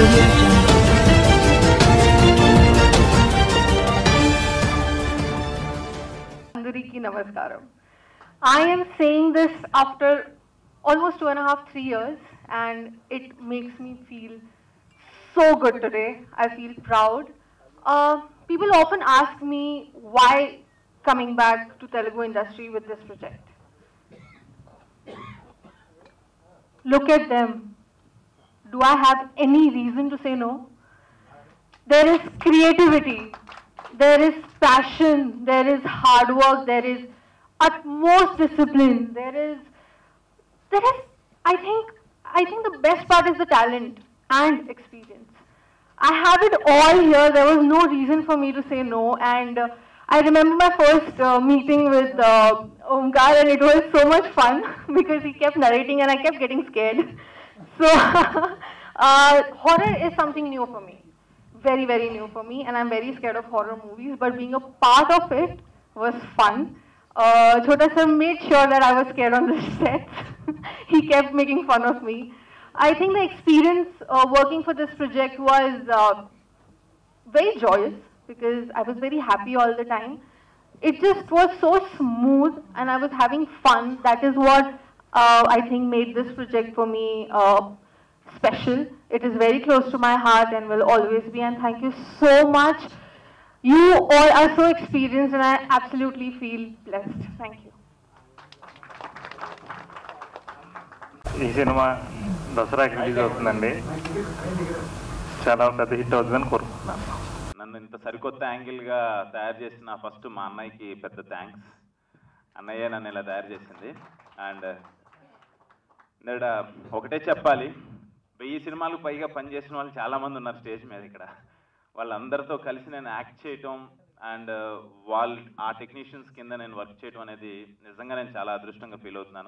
audio jungle. Andariki Namaskaram. I am saying this after almost two and a half, three years, and it makes me feel so good today. I feel proud. Uh, people often ask me why coming back to Telugu industry with this project. Look at them. Do I have any reason to say no? There is creativity, there is passion, there is hard work, there is utmost discipline, there is, there is, I think, I think the best part is the talent and experience. I have it all here. There was no reason for me to say no. And uh, I remember my first uh, meeting with uh, Omkar, and it was so much fun because he kept narrating, and I kept getting scared. So, uh, horror is something new for me very, very new for me, and I'm very scared of horror movies. But being a part of it was fun. Uh, Chota sir made sure that I was scared on the set. he kept making fun of me. I think the experience uh, working for this project was uh, very joyous because I was very happy all the time. It just was so smooth, and I was having fun. That is what uh, I think made this project for me uh, special. It is very close to my heart and will always be. And thank you so much. You all are so experienced, and I absolutely feel blessed. Thank you. ఈ cinema దసరాకి release అవుతుందండి చాలా పెద్ద hit అవుతుందని కోరుకుంటున్నాను నన్ను ఇంత సరికొత్త యాంగిల్గా తయారు చేసిన ఫస్ట్ మా అన్నయ్యకి పెద్ద థ్యాంక్స్ అన్నయ్య నన్ను ఇలా తయారు చేసింది అండ్ ఇక్కడ ఒకటే చెప్పాలి వెయ్యి సినిమాలకు పైగా పనిచేసిన వాళ్ళు చాలామంది ఉన్నారు స్టేజ్ మీద ఇక్కడ వాళ్ళందరితో కలిసి నేను యాక్ట్ చేయటం అండ్ వాళ్ళు ఆ టెక్నీషియన్స్ కింద నేను వర్క్ చేయడం అనేది నిజంగా నేను చాలా అదృష్టంగా ఫీల్ అవుతున్నాను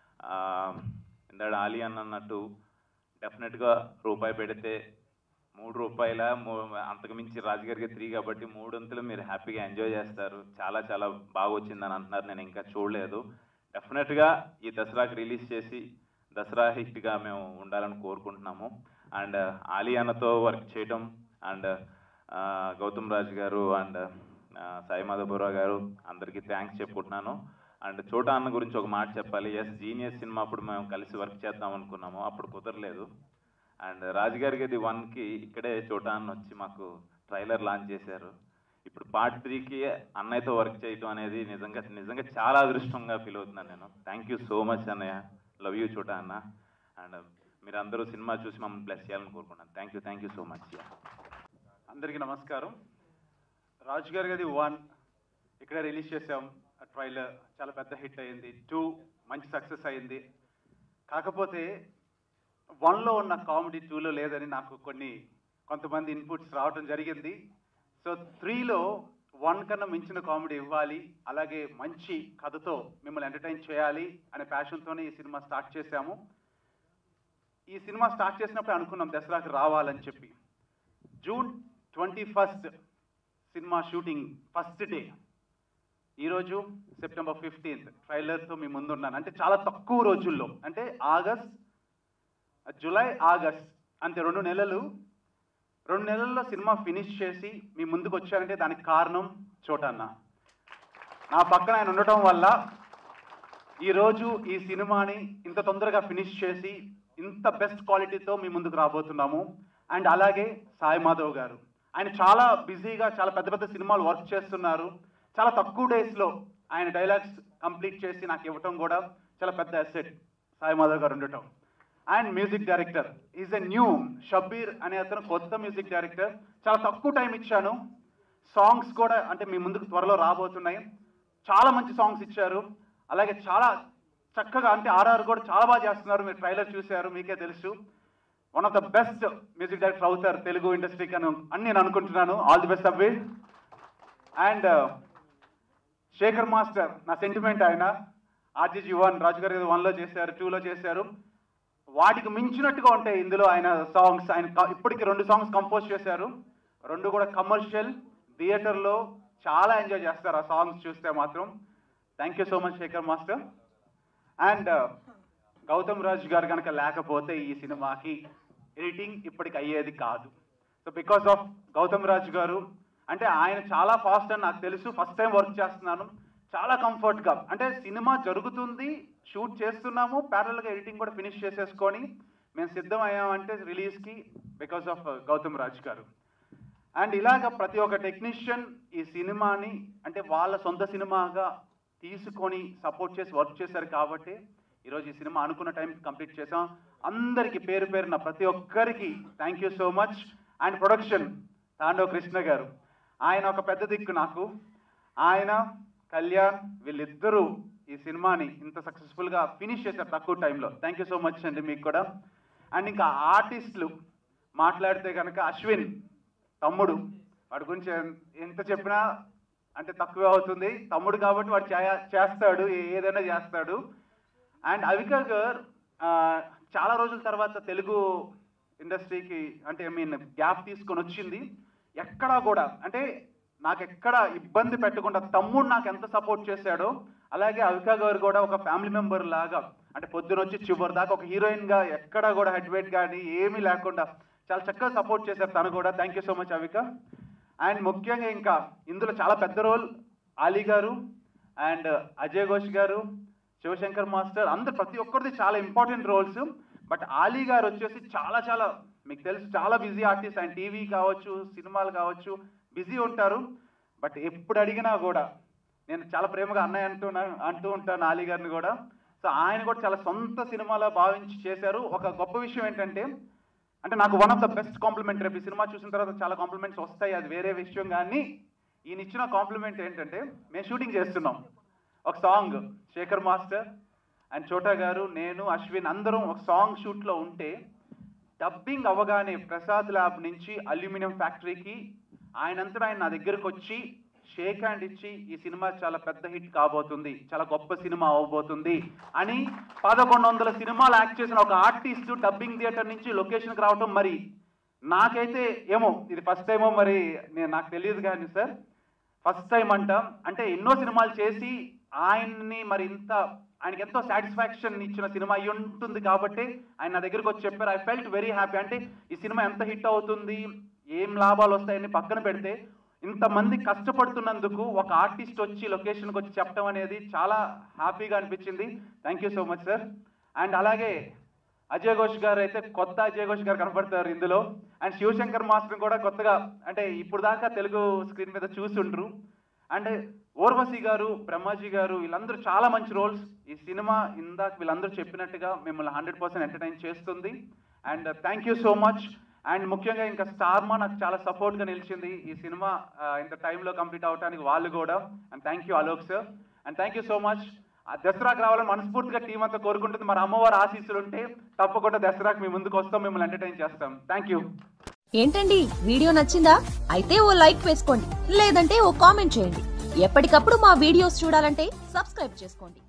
ఇందాడ ఆలి అన్న అన్నట్టు డెఫినెట్గా రూపాయి పెడితే మూడు రూపాయల మూ- అంతకు మించి రాజుగారికి త్రీ కాబట్టి మూడొంతులు మీరు హ్యాపీగా ఎంజాయ్ చేస్తారు చాలా చాలా బాగా వచ్చిందని అంటున్నారు నేను ఇంకా చూడలేదు డెఫినెట్గా ఈ దసరాకి రిలీజ్ చేసి దసరా హిట్గా మేము ఉండాలని కోరుకుంటున్నాము అండ్ ఆలీ అన్నతో వర్క్ చేయడం అండ్ గౌతమ్ రాజ్ గారు అండ్ సాయి మాధవరావు గారు అందరికీ థ్యాంక్స్ చెప్పుకుంటున్నాను అండ్ చోటా అన్న గురించి ఒక మాట చెప్పాలి ఎస్ జీనియస్ సినిమా అప్పుడు మేము కలిసి వర్క్ చేద్దాం అనుకున్నాము అప్పుడు కుదరలేదు అండ్ రాజుగారి గది వన్కి ఇక్కడే చోటా అన్న వచ్చి మాకు ట్రైలర్ లాంచ్ చేశారు ఇప్పుడు పార్ట్ త్రీకి అన్నయ్యతో వర్క్ చేయడం అనేది నిజంగా నిజంగా చాలా అదృష్టంగా ఫీల్ అవుతున్నాను నేను థ్యాంక్ యూ సో మచ్ అన్నయ్య లవ్ యూ చోటా అన్న అండ్ మీరు అందరూ సినిమా చూసి మమ్మల్ని బ్లెస్ చేయాలని కోరుకుంటున్నాను thank you thank you so much అందరికీ నమస్కారం రాజు గారి గది వన్ ఇక్కడ రిలీజ్ చేసాం ఆ ట్రైలర్ చాలా పెద్ద హిట్ అయింది టూ మంచి సక్సెస్ అయింది కాకపోతే వన్లో ఉన్న కామెడీ టూలో లేదని నాకు కొన్ని కొంతమంది ఇన్పుట్స్ రావడం జరిగింది సో త్రీలో వన్ కన్నా మించిన కామెడీ ఇవ్వాలి అలాగే మంచి కథతో మిమ్మల్ని ఎంటర్టైన్ చేయాలి అనే ప్యాషన్తోనే ఈ సినిమా స్టార్ట్ చేశాము ఈ సినిమా స్టార్ట్ చేసినప్పుడు అనుకున్నాం దసరాకి రావాలని చెప్పి June twenty first cinema shooting first day ఈరోజు సెప్టెంబర్ ఫిఫ్టీన్త్ ట్రైలర్తో మీ ముందున్నాను అంటే చాలా తక్కువ రోజుల్లో అంటే ఆగస్ట్ జూలై ఆగస్ట్ అంతే రెండు నెలలు రెండు నెలల్లో సినిమా ఫినిష్ చేసి మీ ముందుకు వచ్చారంటే దానికి కారణం చోటన్న నా పక్కన ఆయన ఉండటం వల్ల ఈరోజు ఈ సినిమాని ఇంత తొందరగా ఫినిష్ చేసి ఇంత బెస్ట్ క్వాలిటీతో మీ ముందుకు రాబోతున్నాము అండ్ అలాగే సాయి మాధవ్ గారు ఆయన చాలా బిజీగా చాలా పెద్ద పెద్ద సినిమాలు వర్క్ చేస్తున్నారు చాలా తక్కువ డేస్లో ఆయన డైలాగ్స్ కంప్లీట్ చేసి నాకు ఇవ్వటం కూడా చాలా పెద్ద అసెట్ సాయి మాధవ్ గారు ఉండటం and music director is a new Shabbir అనే అతను కొత్త మ్యూజిక్ డైరెక్టర్ చాలా తక్కువ టైం ఇచ్చాను సాంగ్స్ కూడా అంటే మీ ముందుకు త్వరలో రాబోతున్నాయి చాలా మంచి సాంగ్స్ ఇచ్చారు అలాగే చాలా చక్కగా అంటే ఆర్ఆర్ కూడా చాలా బాగా చేస్తున్నారు మీరు ట్రైలర్ చూశారు మీకే తెలుసు one of the best music director అవుతారు తెలుగు ఇండస్ట్రీకి అని అని నేను అనుకుంటున్నాను all the best Abbi and Shekhar master నా సెంటిమెంట్ ఆయన ఆర్జీజీ వన్ రాజుగారి వన్లో చేశారు టూలో చేశారు వాటికి మించినట్టుగా ఉంటాయి ఇందులో ఆయన సాంగ్స్ ఆయన క- ఇప్పటికి రెండు సాంగ్స్ కంపోజ్ చేశారు రెండు కూడా కమర్షియల్ థియేటర్లో చాలా ఎంజాయ్ చేస్తారు ఆ సాంగ్స్ చూస్తే మాత్రం thank you so much Shekhar master and Gautham Raj గారు కనుక లేకపోతే ఈ సినిమాకి ఎడిటింగ్ ఇప్పటికి అయ్యేది కాదు so because of Gautham Raj గారు అంటే ఆయన చాలా ఫాస్ట్ అని నాకు తెలుసు ఫస్ట్ టైం వర్క్ చేస్తున్నాను చాలా కంఫర్ట్గా అంటే సినిమా జరుగుతుంది షూట్ చేస్తున్నాము ప్యారల్గా ఎడిటింగ్ కూడా ఫినిష్ చేసేసుకొని మేము సిద్ధం అయ్యామంటే రిలీజ్కి బికాస్ ఆఫ్ గౌతమ్ రాజ్ గారు అండ్ ఇలాగ ప్రతి ఒక్క టెక్నీషియన్ ఈ సినిమాని అంటే వాళ్ళ సొంత సినిమాగా తీసుకొని సపోర్ట్ చేసి వర్క్ చేశారు కాబట్టి ఈరోజు ఈ సినిమా అనుకున్న టైం కంప్లీట్ చేసాం అందరికీ పేరు పేరున ప్రతి ఒక్కరికి thank you so much and production Tandav Krishna గారు ఆయన ఒక పెద్ద దిక్కు నాకు ఆయన కళ్యాణ్ వీళ్ళిద్దరూ ఈ సినిమాని ఇంత సక్సెస్ఫుల్గా ఫినిష్ చేశారు తక్కువ టైంలో థ్యాంక్ యూ సో మచ్ అండి మీకు కూడా అండ్ ఇంకా ఆర్టిస్టులు మాట్లాడితే కనుక అశ్విన్ తమ్ముడు వాడి గురించి ఎన్- ఎంత చెప్పినా అంటే తక్కువే అవుతుంది తమ్ముడు కాబట్టి వాడు చేయ- చేస్తాడు ఏ- ఏదైనా చేస్తాడు అండ్ అవిక గారు ఆ, చాలా రోజుల తర్వాత తెలుగు ఇండస్ట్రీకి అంటే ఐ మీన్ గ్యాప్ తీసుకొని వచ్చింది ఎక్కడా కూడా అంటే నాకు ఎక్కడ ఇబ్బంది పెట్టకుండా తమ్ముడు నాకు ఎంత సపోర్ట్ చేశాడో అలాగే అవిక గారు కూడా ఒక ఫ్యామిలీ మెంబర్ లాగా అంటే పొద్దున వచ్చి చివరి దాకా ఒక హీరోయిన్ గా ఎక్కడా కూడా హెడ్ వెయిట్ కానీ ఏమీ లేకుండా చాలా చక్కగా సపోర్ట్ చేశారు తను కూడా thank you so much Avika and ముఖ్యంగా ఇంకా ఇందులో చాలా పెద్ద రోల్ ఆలీ గారు అండ్ అజయ్ ఘోష్ గారు శివశంకర్ మాస్టర్ అందరు ప్రతి ఒక్కరిది చాలా ఇంపార్టెంట్ రోల్స్ బట్ ఆలీ గారు వచ్చేసి చాలా చాలా మీకు తెలుసు చాలా బిజీ ఆర్టిస్ట్ ఆయన టీవీ కావచ్చు సినిమాలు కావచ్చు బిజీ ఉంటారు బట్ ఎప్పుడు అడిగినా కూడా నేను చాలా ప్రేమగా అన్నయ్య అంటున్నా అంటూ ఉంటాను ఆలీ గారిని కూడా సో ఆయన కూడా చాలా సొంత సినిమాలో భావించి చేశారు ఒక గొప్ప విషయం ఏంటంటే అంటే నాకు one of the best compliment రేపు ఈ సినిమా చూసిన తర్వాత చాలా కాంప్లిమెంట్స్ వస్తాయి అది వేరే విషయం కానీ ఈయన ఇచ్చిన కాంప్లిమెంట్ ఏంటంటే మేము షూటింగ్ చేస్తున్నాం ఒక సాంగ్ శేఖర్ మాస్టర్ అండ్ చోటా గారు నేను అశ్విన్ అందరం ఒక సాంగ్ షూట్లో ఉంటే డబ్బింగ్ అవ్వగానే ప్రసాద్ ల్యాబ్ నుంచి అల్యూమినియం ఫ్యాక్టరీకి ఆయనంతటా ఆయన నా దగ్గరకు వచ్చి షేక్ హ్యాండ్ ఇచ్చి ఈ సినిమా చాలా పెద్ద హిట్ కాబోతుంది చాలా గొప్ప సినిమా అవబోతుంది అని పదకొండు వందల సినిమాలు యాక్ట్ చేసిన ఒక ఆర్టిస్ట్ డబ్బింగ్ థియేటర్ నుంచి లొకేషన్కి రావటం మరి నాకైతే ఏమో ఇది ఫస్ట్ టైమో మరి నేను నాకు తెలియదు కానీ సార్ ఫస్ట్ టైం అంట అంటే ఎన్నో సినిమాలు చేసి ఆయన్ని మరి ఇంత ఆయనకి ఎంతో సాటిస్ఫాక్షన్ ఇచ్చిన సినిమా అయి ఉంటుంది కాబట్టి ఆయన నా దగ్గరికి వచ్చి చెప్పారు ఐ ఫెల్ట్ వెరీ హ్యాపీ అంటే ఈ సినిమా ఎంత హిట్ అవుతుంది ఏం లాభాలు వస్తాయని పక్కన పెడితే ఇంతమంది కష్టపడుతున్నందుకు ఒక ఆర్టిస్ట్ వచ్చి లొకేషన్కి వచ్చి చెప్పడం అనేది చాలా హ్యాపీగా అనిపించింది thank you so much sir and అలాగే అజయ్ ఘోష్ గారు అయితే కొత్త అజయ్ ఘోష్ గారు కనపడతారు ఇందులో అండ్ శివశంకర్ మాస్టర్ కూడా కొత్తగా అంటే ఇప్పుడు దాకా తెలుగు స్క్రీన్ మీద చూసుండ్రు అండ్ ఓర్వశి గారు బ్రహ్మాజీ గారు వీళ్ళందరూ చాలా మంచి రోల్స్ ఈ సినిమా ఇందాక వీళ్ళందరూ చెప్పినట్టుగా మిమ్మల్ని హండ్రెడ్ పర్సెంట్ ఎంటర్టైన్ చేస్తుంది and thank you so much and ముఖ్యంగా ఇంకా స్టార్మా నాకు చాలా సపోర్ట్గా నిలిచింది ఈ సినిమా ఆ, ఇంత టైంలో కంప్లీట్ అవడానికి వాళ్ళు కూడా and thank you Alok sir and thank you so much ఆ దసరాకు రావాలని మనస్ఫూర్తిగా టీం అంతా కోరుకుంటుంది మరి అమ్మవారి ఆశీస్సులు ఉంటే తప్పకుండా దసరాకు మీ ముందుకు వస్తాం మిమ్మల్ని ఎంటర్టైన్ చేస్తాం థ్యాంక్ యూ ఏంటండి వీడియో నచ్చిందా అయితే ఓ లైక్ వేసుకోండి లేదంటే ఓ కామెంట్ చేయండి ఎప్పటికప్పుడు మా వీడియోస్ చూడాలంటే సబ్స్క్రైబ్ చేసుకోండి